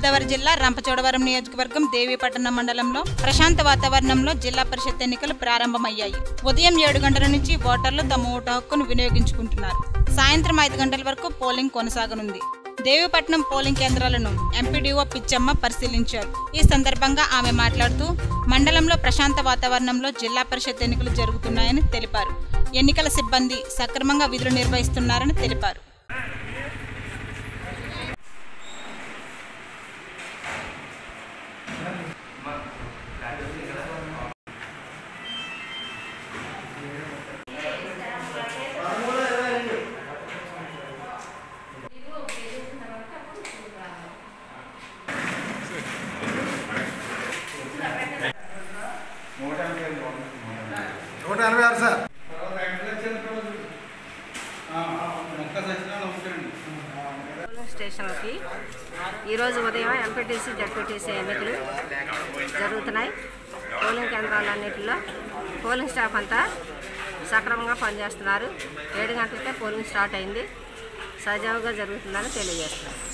తూర్పుగోదావరి జిల్లా రంపచోడవరం నియోజకవర్గం దేవీపట్నం మండలంలో ప్రశాంత వాతావరణంలో జిల్లా పరిషత్ ఎన్నికలు ప్రారంభమయ్యాయి ఉదయం ఏడు గంటల నుంచి ఓటర్లు తమ ఓటు హక్కును వినియోగించుకుంటున్నారు సాయంత్రం ఐదు గంటల వరకు పోలింగ్ కొనసాగనుంది దేవీపట్నం పోలింగ్ కేంద్రాలను ఎంపీడీఓ పిచ్చమ్మ పరిశీలించారు ఈ సందర్భంగా ఆమె మాట్లాడుతూ మండలంలో ప్రశాంత వాతావరణంలో జిల్లా పరిషత్ ఎన్నికలు జరుగుతున్నాయని తెలిపారు ఎన్నికల సిబ్బంది సక్రమంగా విధులు నిర్వహిస్తున్నారని తెలిపారు నూట ఎనభై ఆరు సార్ పోలింగ్ స్టేషన్లకి ఈరోజు ఉదయం ఎంపీటీసీ జడ్పీటీసీ ఎన్నికలు జరుగుతున్నాయి పోలింగ్ కేంద్రాలన్నింటిలో పోలింగ్ స్టాఫ్ అంతా సక్రమంగా పనిచేస్తున్నారు ఏడు గంటలకే పోలింగ్ స్టార్ట్ అయింది సజావుగా జరుగుతుందని తెలియజేస్తున్నారు